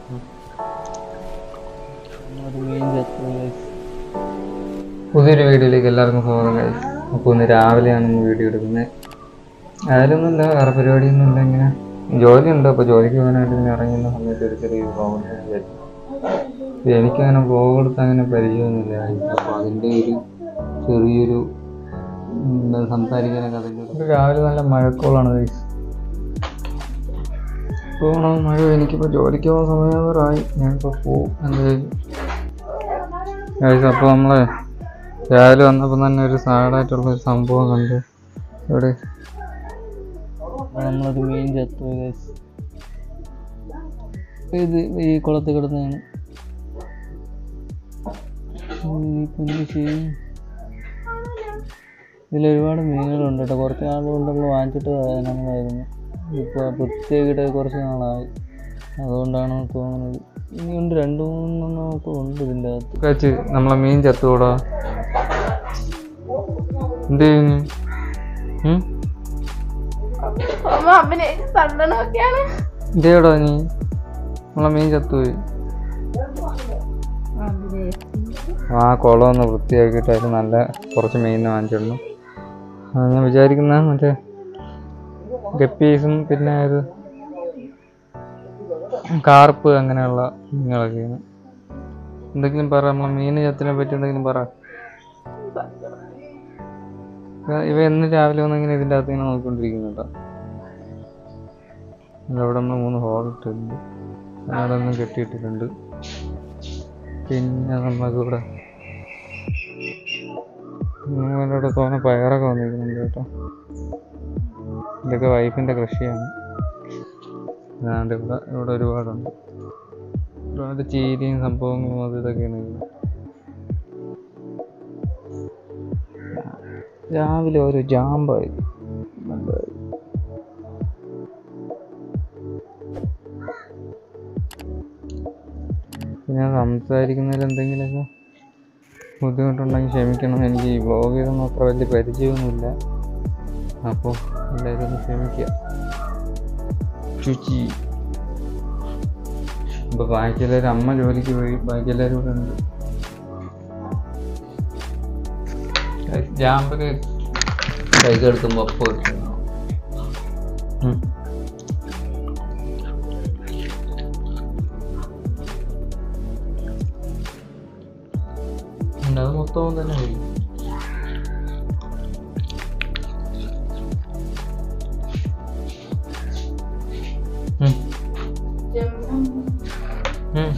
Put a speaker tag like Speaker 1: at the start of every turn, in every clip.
Speaker 1: പുതിയൊരു വീഡിയോയിലേക്ക് എല്ലാവർക്കും സ്വാഗതം കഴിച്ചു അപ്പോൾ ഇന്ന് രാവിലെയാണ് ഇന്ന് വീഡിയോ എടുക്കുന്നത് അതിലൊന്നുമില്ല വേറെ പരിപാടിയൊന്നുമില്ല ഇങ്ങനെ ജോലിയുണ്ട് അപ്പോൾ ജോലിക്ക് പോകാനായിട്ട് ഇങ്ങനെ ഇറങ്ങുന്ന സമയത്ത് ഒരു ചെറിയ വ്ളോഗ് വിചാരിച്ചു അപ്പോൾ എനിക്കങ്ങനെ വ്ളോഗ് എടുത്ത് അങ്ങനെ പരിചയമൊന്നുമില്ല അപ്പോൾ അതിൻ്റെ ഒരു ചെറിയൊരു ഉം, എന്താ സംസാരിക്കാനൊക്കെ അതിൻ്റെ ഒരു രാവിലെ നല്ല മഴക്കോളാണ് guys. പോകണം മഴ എനിക്കിപ്പോൾ ജോലിക്ക് പോകുന്ന സമയമായി ഞാനിപ്പോൾ പോവും എന്തായാലും ഗൈസ് അപ്പോൾ നമ്മൾ രാവിലെ വന്നപ്പോൾ തന്നെ ഒരു സാഡായിട്ടുള്ള ഒരു സംഭവം കണ്ടു ഇവിടെ
Speaker 2: നമ്മളൊരു മീൻ ചത്തു ഗൈസ് ഇത് ഈ കുളത്തിൽ കിടന്നാണ് കുഞ്ഞു ചെയ്യും ഇതിൽ ഒരുപാട് മീനുകളുണ്ട് കേട്ടോ കുറച്ച് നാൾ കൊണ്ട് നമ്മൾ വാങ്ങിച്ചിട്ട് നമ്മളായിരുന്നു ഇപ്പോൾ പ്രത്യേകിട്ട് കുറച്ച് നാളായി അതുകൊണ്ടാണ് തോന്നുന്നത് ഇനിയുണ്ട് രണ്ട് മൂന്നെണ്ണമൊക്കെ ഉണ്ട് ഇതിൻ്റെ അകത്ത്
Speaker 1: കഴിച്ച് നമ്മളെ മീൻ ചത്തുകൂടാ എന്ത് ചെയ്യുന്നു ഉം?
Speaker 3: അമ്മ അഭിനയിച്ച് തള്ളണമൊക്കെയാണ്
Speaker 1: ഇതേടാ നീ നമ്മളെ മീൻ ചത്തുപോയി ആ കുളം ഒന്ന് വൃത്തിയാക്കിയിട്ട് അതിൽ നല്ല കുറച്ച് മീനിനെ വാങ്ങിച്ചിരുന്നു ആ, ഞാൻ വിചാരിക്കുന്ന മറ്റേ ഗപ്പീസും പിന്നെ ഇത് കാർപ്പ് അങ്ങനെയുള്ള മീനുകളൊക്കെയാണ് എന്തെങ്കിലും പറ നമ്മളെ മീൻ ചത്തിനെ പറ്റി എന്തെങ്കിലും പറ ഇവ- ഇവ എന്ന് രാവിലെ വന്ന് ഇങ്ങനെ ഇതിൻ്റെ അകത്ത് ഇങ്ങനെ നോക്കിക്കൊണ്ടിരിക്കുന്നു കേട്ടോ അവിടെ നമ്മൾ മൂന്ന് ഹോൾ ഇട്ടിട്ടുണ്ട് അവിടെ ഒന്നും കെട്ടിയിട്ടിട്ടുണ്ട് പിന്നെ നമുക്കിവിടെ നമ്മളിവിടെ തോന്നെ പയറൊക്കെ വന്നിരിക്കുന്നുണ്ട് കേട്ടോ ഇതൊക്കെ വൈഫിൻ്റെ കൃഷിയാണ് അതാണ്ട് ഇവിടെ ഇവിടെ ഒരുപാടുണ്ട് ഒരുപാട് ചീരയും സംഭവങ്ങളും അത് ഇതൊക്കെയാണ് ഇവിടെ. രാവിലെ ഒരു ജാമ്പായി ജാമ്പായി. പിന്നെ സംസാരിക്കുന്നതിൽ എന്തെങ്കിലുമൊക്കെ ബുദ്ധിമുട്ടുണ്ടെങ്കിൽ ക്ഷമിക്കണം എനിക്ക് ഈ വ്ളോഗ് ചെയ്തൊന്നും അത്ര വലിയ പരിചയമൊന്നുമില്ല അപ്പോൾ എല്ലാവരും ഒന്ന് ക്ഷമിക്കുക ചുച്ചി ഇപ്പോൾ ബാക്കി എല്ലാവരും അമ്മ ജോലിക്ക് പോയി ബാക്കി എല്ലാവരും ഇവിടെ ഉണ്ട് ജാമ്പൊക്കെ കൈക്ക് എടുക്കുമ്പോൾ ഒപ്പം എടുക്കണം ഉം. ഉണ്ട്. അത് മൊത്തവും തന്നെ കഴിയും ഉം. ഉം.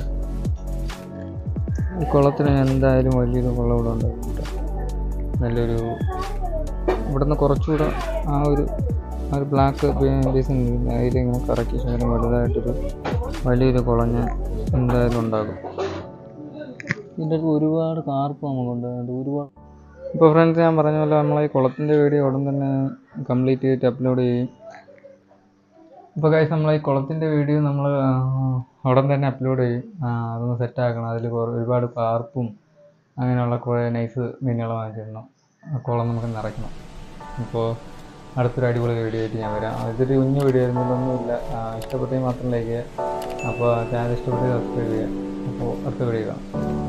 Speaker 1: ഈ കുളത്തിന് എന്തായാലും വലിയൊരു കുളം ഇവിടെ ഉണ്ടാവും കേട്ടോ. നല്ലൊരു ഇവിടുന്ന് കുറച്ചുകൂടെ ആ ഒരു ആ ഒരു ബ്ലാക്ക് ബേസിൻ അതിലിങ്ങനെ കറക്കി ശേഷം വലുതായിട്ടൊരു വലിയൊരു കുളഞ്ഞ എന്തായാലും ഉണ്ടാകും
Speaker 2: ഇതിൻ്റെ അടുത്ത് ഒരുപാട് കാർപ്പ് നമുക്കുണ്ട് അതുകൊണ്ട് ഒരുപാട്
Speaker 1: ഇപ്പോൾ ഫ്രണ്ട്സ് ഞാൻ പറഞ്ഞ പോലെ നമ്മളെ ഈ കുളത്തിൻ്റെ വീഡിയോ ഉടൻ തന്നെ കംപ്ലീറ്റ് ചെയ്തിട്ട് അപ്ലോഡ് ചെയ്യും ഇപ്പോൾ കഴിച്ച് നമ്മളെ ഈ കുളത്തിൻ്റെ വീഡിയോ നമ്മൾ ഉടൻ തന്നെ അപ്ലോഡ് ചെയ്യും ആ, അതൊന്ന് സെറ്റ് ആക്കണം അതിൽ ഒരുപാട് പാർപ്പും അങ്ങനെയുള്ള കുറേ നൈസ് മീനുകൾ വാങ്ങിച്ചിടണം ആ കുളം നമുക്ക് നിറയ്ക്കണം അപ്പോൾ അടുത്തൊരു അടിപൊളി വീഡിയോ ആയിട്ട് ഞാൻ വരാം ഇതൊരു കുഞ്ഞു വീഡിയോ ആയിരുന്നില്ലൊന്നുമില്ല ഇഷ്ടപ്പെട്ടെങ്കിൽ മാത്രം ലൈക്ക് ചെയ്യുക അപ്പോൾ ചാനൽ ഇഷ്ടപ്പെട്ട് സബ്സ്ക്രൈബ് ചെയ്യുക അപ്പോൾ അടുത്ത വീഡിയോ കാണാം